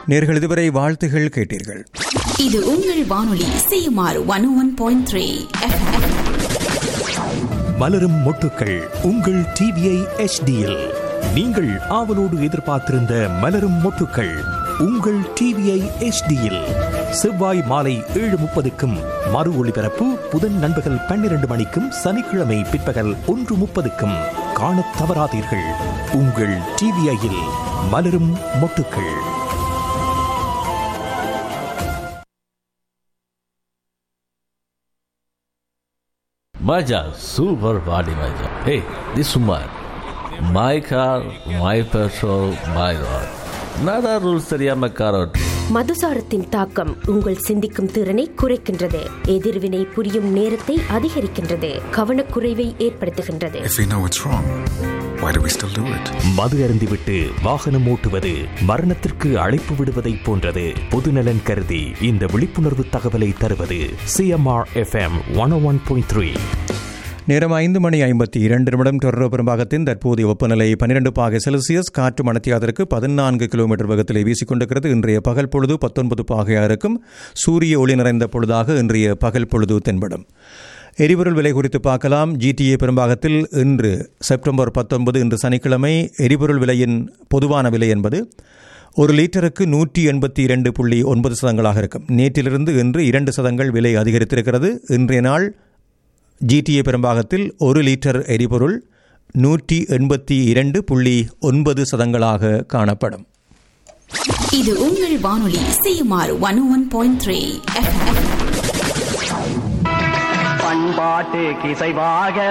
நேர்கள் இதுவரை வாழ்த்துகள் கேட்டீர்கள் இது உங்கள் வானொலி CMR one one point three மலரும் மொட்டுக்கள் உங்கள் டிவிஐ எச்டியில் நீங்கள் ஆவலோடு எதிர்பார்த்திருந்த மலரும் மொட்டுக்கள் உங்கள் டிவிஐ எச்டியில் செவ்வாய் மாலை ஏழு முப்பதுக்கும் மறு ஒளிபரப்பு புதன் நண்பகல் பன்னிரண்டு மணிக்கும் சனிக்கிழமை பிற்பகல் ஒன்று முப்பதுக்கும் காணத் தவறாதீர்கள் உங்கள் டிவிஐயில் மலரும் மொட்டுக்கள் Maja, super body Maja. Hey, this woman, my car, my petrol, my road. நada rules தெரியாம கார் ஓட்டு மதுசாரத்தின் தாக்கம் உங்கள் சிந்திக்கும் திறனை குறைக்கின்றது எதிர்வினை புரியும் நேரத்தை அதிகரிக்கின்றது கவனக்குறைவை ஏற்படுத்துகின்றது If we know it's wrong, why do we still do it? மது அருந்திவிட்டு வாகனம் ஓட்டுவது மரணத்திற்கு அழைப்பு விடுவதைப் போன்றது பொதுநலன் கருதி இந்த விழிப்புணர்வு தகவலை தருவது CMR FM one one point three நேரம் ஐந்து மணி ஐம்பத்தி இரண்டு நிமிடம் டொரோ பெரும்பாகத்தின் தற்போதைய வெப்பநிலை பன்னிரண்டு பாகை செல்சியஸ் காற்று மணத்தியாதற்கு பதினான்கு கிலோமீட்டர் வேகத்தில் வீசிக்கொண்டிருக்கிறது இன்றைய பகல் பொழுது பத்தொன்பது பாகையாக இருக்கும் சூரிய ஒளி நிறைந்த பொழுதாக இன்றைய பகல் பொழுது தென்படும் எரிபொருள் விலை குறித்து பார்க்கலாம் ஜிடிஏ பெரும்பாகத்தில் இன்று செப்டம்பர் பத்தொன்பது இன்று சனிக்கிழமை எரிபொருள் விலையின் பொதுவான விலை என்பது ஒரு லிட்டருக்கு நூற்றி எண்பத்தி இரண்டு புள்ளி ஒன்பது சதங்களாக இருக்கும் நேற்றிலிருந்து இன்று இரண்டு சதங்கள் விலை அதிகரித்திருக்கிறது இன்றைய நாள் ஜிடிஏ பெரும்பாகத்தில் ஒரு லிட்டர் எரிபொருள் நூற்றி எண்பத்தி இரண்டு புள்ளி ஒன்பது சதங்களாக காணப்படும் இது உங்கள் வானொலி CMR one one point three பண்பாட்டு கிசைவாக